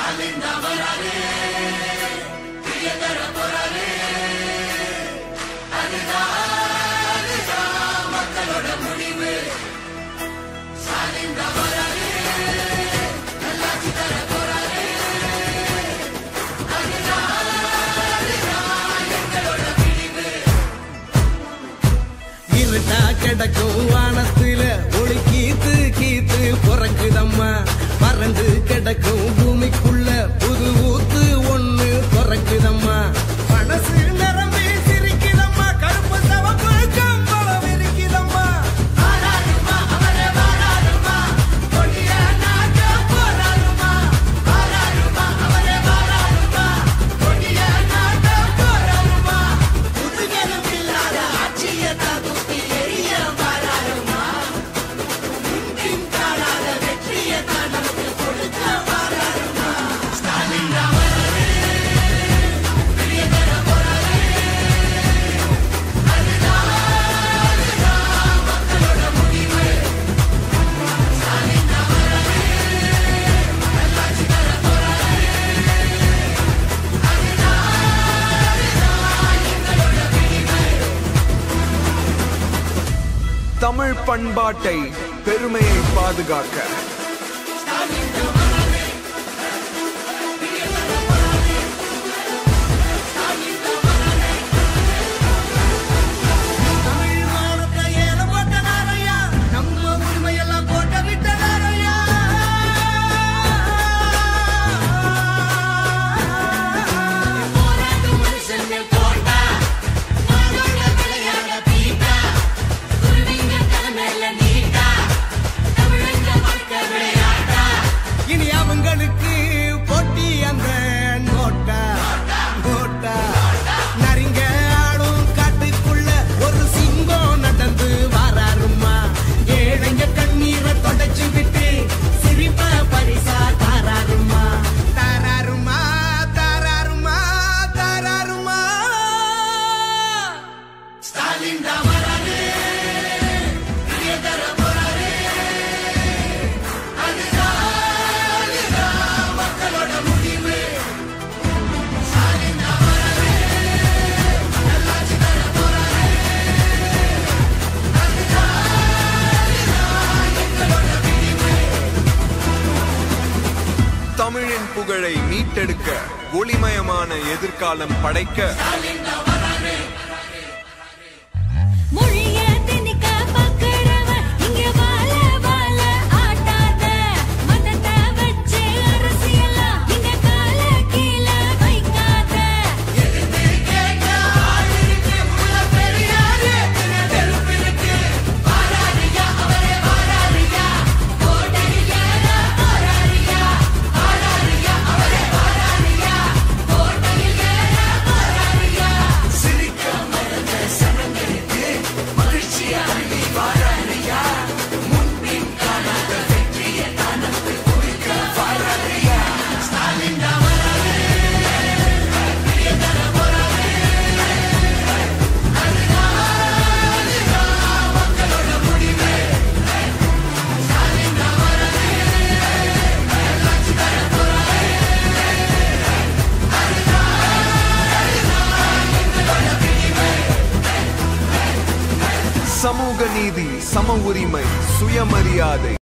இருட்டா கிடக்கும் வானத்துல ஒளி கீத்து கீத்து பிறக்குதம்மா பறந்து கிடக்கும் பூமிக்குள்ள புது ஊத்து ஒண்ணு பிறக்குதம்மா மனசு நிரம்பி சிரிக்குதம்மா கருப்பு சவப்பு கம்பளம் இருக்குதம்மா ஆராருமா, அவரே வாராருமா, கொடிய நாட்ட போராருமா. ஆராருமா, அவரே வாராருமா, கொடிய நாட்ட போராருமா. புதுகலம் இல்லாத ஆட்சியை தகுத்தி எரிய வாராருமா. முன்பின் காணாத வெற்றியை தான் நமக்கு கொடுக்க வாராருமா. ஸ்டாலின் ராமரே, பெரியதர போராளி. அதுதான், அதுதான் மக்களோட முடிவு. ஸ்டாலின் ராமரே, நல்லாட்சி தர போராளி. அதுதான், அதுதான் எங்களோட விடிவு. தமிழ் பண்பாட்டை பெருமையை பாதுகாக்க தமிழ் மானத்தை ஏலம் போட்டனாரையா நம்ம உரிமையெல்லாம் போட்ட விட்டனாரையா போராட்டம் மனுஷங்கள் போட்டா மாதோட விளையாட பீட்டா குருவிங்க தலைமையில நீட்டா தமிழங்க வாழ்க்கை விளையாட்டா இனி அவங்களுக்கு போட்டி அந்த நோட்டா நோட்டா நரிங்க ஆடும் காட்டுக்குள்ள ஒரு சிங்கம் நடந்து வாராருமா ஏழைங்க கண்ணீரை தொடச்சு விட்டு சிரிப்ப பரிசா தாராருமா தாராருமா தாராருமா தாராருமா ஸ்டாலின் தான் வராரு பெரியதர போறாரு அதுதான் அதுதான் மக்களோட முடிவு ஸ்டாலின் தான் வராரு நல்லாட்சி தர போறாரு அதுதான் அதுதான் எங்களோட விடிவு தமிழின் புகழை மீட்டெடுக்க ஒளிமயமான எதிர்காலம் படைக்க மொழிய திணிக்க பார்க்கிறவன் இங்க வாழ வாழ ஆட்டாத. மதத்தை வச்சு அரசியலா இங்க கால கீழ வைக்காத. கேட்க ஆள் இருக்கு உள்ள பெரியாரு நெருப்பு இருக்கு வாராரியா அவரே வாராரியா கோட்டையில் ஏற போராரியா வாராரியா அவரே வாராரியா கோட்டையில் ஏற போராரியா சிரிக்க மறந்த சனங்களுக்கு மகிழ்ச்சி அள்ளி வாராரியா முன்பின் காணாத வெற்றியை தனக்கு கொடுக்க வாராரியா ஸ்டாலின் தான் வராரு பெரியதர போராரு அதுதான் அதுதான் மக்களோட முடிவு ஸ்டாலின் தான் வராரு நல்லாட்சி தர போராரு அதுதான் அதுதான் எங்களோட விடிவு சமூக நீதி சம உரிமை சுயமரியாதை